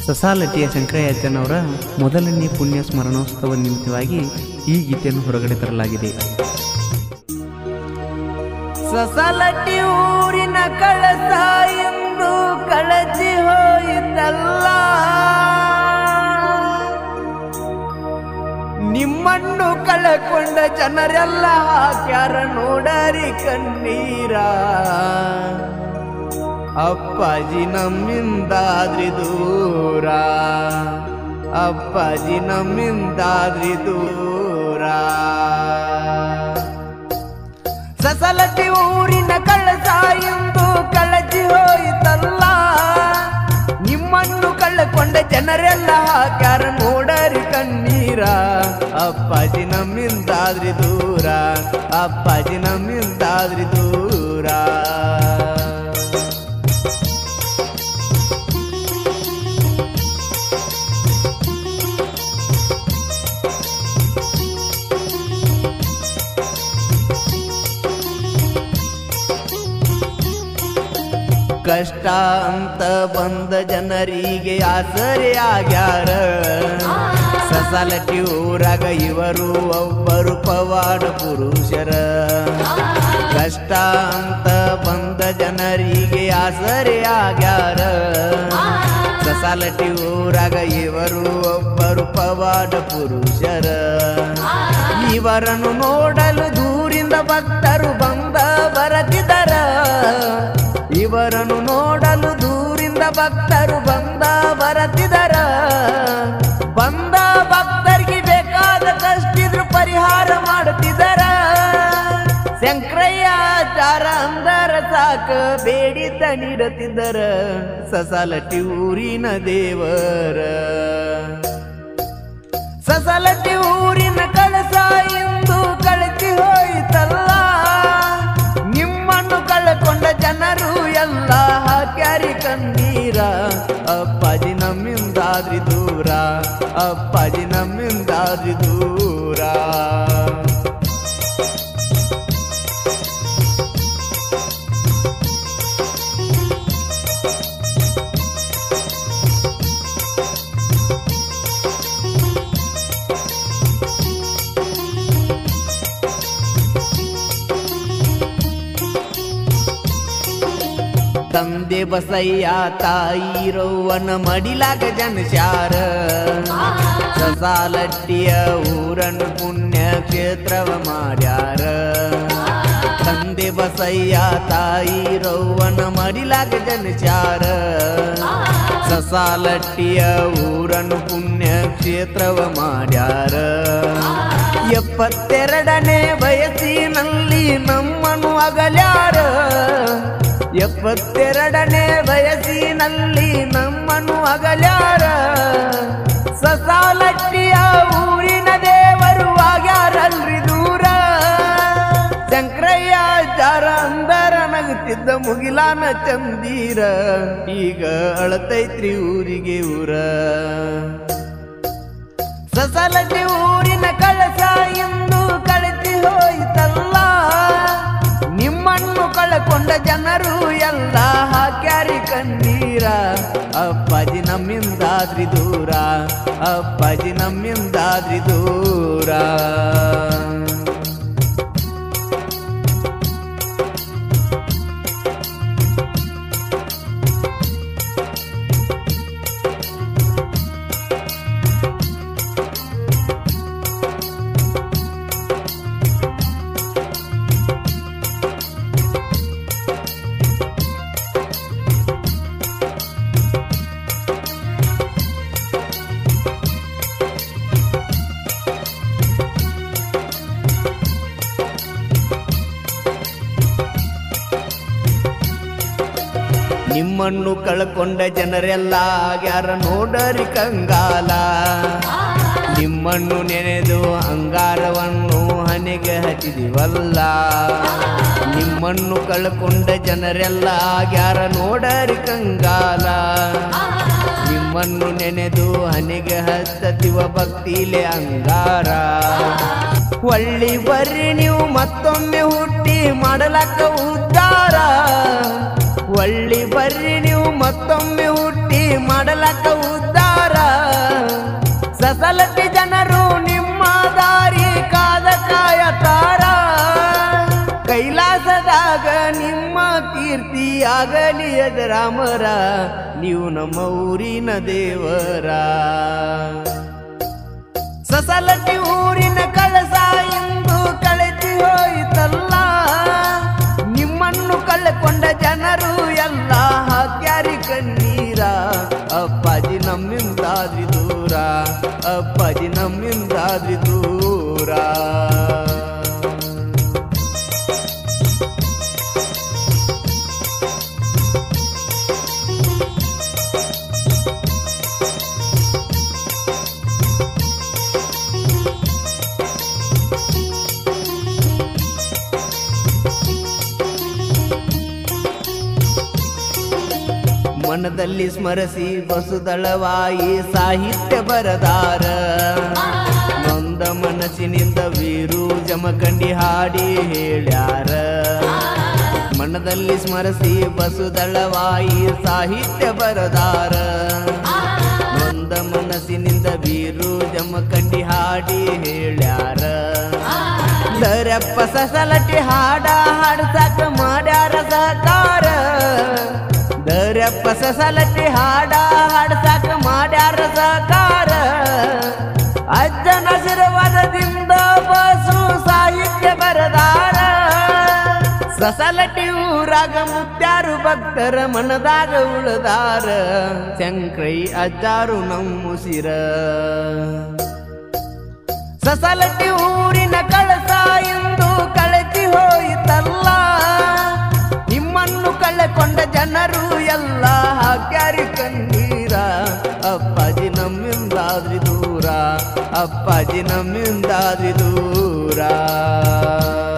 ಸಸಾಲಟಿಯ ಶಂಕರಯಾಜನವರ ಮೊದಲನೇ ಪುಣ್ಯ ಸ್ಮರಣೋತ್ಸವ ನಿಮಿತ್ತವಾಗಿ ಈ ಗೀತೆಯನ್ನು ಹೊರಗಡೆ ತರಲಾಗಿದೆ ಸಸಲಟಿ ಊರಿನ ಕಳಸ ಎಂದು ಕಳಚಿ ಹೋಯಿತಲ್ಲ ನಿಮ್ಮನ್ನು ಕಳಕೊಂಡ ಜನರೆಲ್ಲ ಹಾಕ್ಯಾರ ನೋಡರಿ ಕಣ್ಣೀರ ಅಪ್ಪಾಜಿ ನಮ್ಮಿಂದಾದ್ರಿ ದೂರ ಅಪ್ಪಾಜಿ ನಮ್ಮಿಂದಾದ್ರಿ ದೂರ ಸಸಲಟಿ ಊರಿನ ಕಳಸ ಎಂದು ಕಳಚಿ ಹೋಯಿತಲ್ಲ ನಿಮ್ಮನ್ನು ಕಳ್ಳಕೊಂಡ ಜನರೆಲ್ಲ ಹಾಕ್ಯಾರ ನೋಡರಿ ಕಣ್ಣೀರ ಅಪ್ಪಾಜಿ ನಮ್ಮಿಂದಾದ್ರಿ ದೂರ ಅಪ್ಪಾಜಿ ನಮ್ಮಿಂದಾದ್ರಿ ದೂರ ಕಷ್ಟ ಅಂತ ಬಂದ ಜನರಿಗೆ ಆಸರೆ ಆಗ್ಯಾರ ಸಸಲಟಿ ಊರಾಗ ಇವರು ಒಬ್ಬರು ಪವಾಡ ಪುರುಷರ ಕಷ್ಟ ಅಂತ ಬಂದ ಜನರಿಗೆ ಆಸರೆ ಆಗ್ಯಾರ ಸಸಾಲಟಿ ಊರಾಗ ಇವರು ಒಬ್ಬರು ಪವಾಡ ಪುರುಷರ ಇವರನ್ನು ನೋಡಲು ದೂರಿಂದ ಭಕ್ತರು ಬಂದ ಬರತಿದರ ಇವರನ್ನು ನೋಡಲು ದೂರಿಂದ ಭಕ್ತರು ಬಂದ ಬರತಿದರ ಬಂದ ಭಕ್ತರಿಗೆ ಬೇಕಾದ ಕಷ್ಟಿದ್ರು ಪರಿಹಾರ ಮಾಡುತ್ತಿದರ ಶಂಕರಯ್ಯಾಚಾರ ಅಂದರ ಸಾಕ ಬೇಡಿತ ನೀಡುತ್ತಿದ್ದರ ಸಸಾಲಟಿ ಊರಿನ ದೇವರ ಸಸಲಟಿ ಊರಿನ ಕಳಸ ಎಂದು ಕಳಚಿ ಹೋಯಿತಲ್ಲ ನಿಮ್ಮನ್ನು ಕಳಕೊಂಡ ಜನರು ಎಲ್ಲ ಹಾಕ್ಯಾರಿ ಕಣ್ಣೀರ ಅಪ್ಪಾಜಿ ನಮ್ಮಿಂದಾದ್ರಿ ದೂರ ಅಪ್ಪಾಜಿ ನಮ್ಮಿಂದಾದ್ರಿ ದೂರ ತಂದೆ ಬಸಯ್ಯ ತಾಯಿ ರವ್ವನ ಮಡಿಲಾಗ ಜನಶಾರ ಸಸಾಲಟ್ಟಿಯ ಊರನ್ನು ಪುಣ್ಯ ಕ್ಷೇತ್ರವ ಮಾಡ್ಯಾರ ತಂದೆ ಬಸಯ್ಯ ತಾಯಿ ರವ್ವನ ಮಡಿಲಾಗ ಜನಶಾರ ಸಸಾಲಟ್ಟಿಯ ಊರನ್ನು ಪುಣ್ಯ ಕ್ಷೇತ್ರವ ಮಾಡ್ಯಾರ ಎಪ್ಪತ್ತೆರಡನೇ ವಯಸ್ಸಿನಲ್ಲಿ ನಮ್ಮನ್ನು ಅಗಲ್ಯಾರ ಎಪ್ಪತ್ತೆರಡನೇ ವಯಸ್ಸಿನಲ್ಲಿ ನಮ್ಮನ್ನು ಅಗಲ್ಯಾರ ಸಸಾಲಟ್ಟಿಯ ಊರಿನ ದೇವರು ಆಗ್ಯಾರಲ್ರಿ ದೂರ ಶಂಕರಯ್ಯಾಚಾರ ಅಂದರ ನಗುತ್ತಿದ್ದ ಮುಗಿಲಾನ ಚಂದೀರ ಈಗ ಅಳತೈತ್ರಿ ಊರಿಗೆ ಊರ ಸಸಲಟಿ ಊರಿನ ಕಳಸ ಎಂದು ಕಳೆತಿ ಹೋಯಿತಲ್ಲ ನಿಮ್ಮನ್ನು ಕಳಕೊಂಡ ಜನರು ಎಲ್ಲ ಹಾಕ್ಯಾರಿ ಕಣ್ಣೀರ ಅಪ್ಪಾಜಿ ನಮ್ಮಿಂದಾದ್ರಿ ದೂರ ಅಪ್ಪಾಜಿ ನಮ್ಮಿಂದಾದ್ರಿ ದೂರ ನಿಮ್ಮನ್ನು ಕಳ್ಕೊಂಡ ಜನರೆಲ್ಲ ಆಗ್ಯಾರ ನೋಡರಿ ಕಂಗಾಲ ನಿಮ್ಮನ್ನು ನೆನೆದು ಅಂಗಾರವನ್ನು ಹಣೆಗೆ ಹಚ್ಚಿದಿವಲ್ಲ ನಿಮ್ಮನ್ನು ಕಳ್ಕೊಂಡ ಜನರೆಲ್ಲ ಆಗ್ಯಾರ ನೋಡರಿ ಕಂಗಾಲ ನಿಮ್ಮನ್ನು ನೆನೆದು ಹಣೆಗೆ ಹಚ್ಚತಿವ ಭಕ್ತಿಲೆ ಅಂಗಾರ ಒಳ್ಳಿ ಬರ್ರಿ ನೀವು ಮತ್ತೊಮ್ಮೆ ಹುಟ್ಟಿ ಮಾಡಲಕ್ಕ ಉದ್ಧಾರ ಒಳ್ಳಿ ಬರ್ರಿ ನೀವು ಮತ್ತೊಮ್ಮೆ ಹುಟ್ಟಿ ಮಾಡಲಕ್ಕ ಉದ್ಧಾರ ಆಗಲಿ ರಾಮರ ನೀವು ನಮ್ಮ ಊರಿನ ದೇವರ ಸಸಲಟಿ ಊರಿನ ಕಳಸ ಎಂದು ಕಳೆದಿ ಹೋಯಿತಲ್ಲ ನಿಮ್ಮನ್ನು ಕಳೆಕೊಂಡ ಜನರು ಎಲ್ಲ ಹಾಕ್ಯಾರಿ ಕಣ್ಣೀರ ಅಪ್ಪಾಜಿ ನಮ್ಮಿಂದಾದ್ರಿ ದೂರ ಅಪ್ಪಾಜಿ ನಮ್ಮಿಂದಾದ್ರಿ ದೂರ ಮನದಲ್ಲಿ ಸ್ಮರಿಸಿ ಬಸುದಳವಾಯಿ ಸಾಹಿತ್ಯ ಬರದಾರ ನೊಂದ ಮನಸ್ಸಿನಿಂದ ವೀರು ಜಮಖಂಡಿ ಹಾಡಿ ಹೇಳ್ಯಾರ ಮನದಲ್ಲಿ ಸ್ಮರಿಸಿ ಬಸುದಳವಾಯಿ ಸಾಹಿತ್ಯ ಬರದಾರ ನೊಂದ ಮನಸ್ಸಿನಿಂದ ವೀರು ಜಮಖಂಡಿ ಹಾಡಿ ಹೇಳ್ಯಾರ ದರಪ್ಪ ಸಸಲಟಿ ಹಾಡ ಹಾಡ್ಸಾಕ ಮಾಡ್ಯಾರ ಸಹಕಾರ ದರಪ್ಪ ಸಸಲಟಿ ಹಾಡ ಹಾಡ್ಸಾಕ ಮಾಡ್ಯಾರ ಸಹಕಾರ ಅಜ್ಜನ ಆಶೀರ್ವಾದದಿಂದ ಬಸು ಸಾಹಿತ್ಯ ಬರದಾರ ಸಸಲಟಿ ಊರಾಗ ಮುತ್ಯಾರು ಭಕ್ತರ ಮನದಾಗ ಉಳದಾರ ಶಂಕ್ರೈ ಅಜ್ಜಾರು ನಮ್ಮುಸಿರ ಸಸಲಟಿ ಊರಿನ ಕಳಸ ಎಂದು ಕಳೆತಿ ಹೋಯಿತಲ್ಲ ನಿಮ್ಮನ್ನು ಕಳೆಕೊಂಡ ಜನರು ಎಲ್ಲ ಹಾಕ್ಯಾರಿ ಕಣ್ಣೀರ ಅಪ್ಪಾಜಿ ನಮ್ಮಿಂದಾದ್ರಿ ದೂರ ಅಪ್ಪಾಜಿ ನಮ್ಮಿಂದಾದ್ರಿ ದೂರ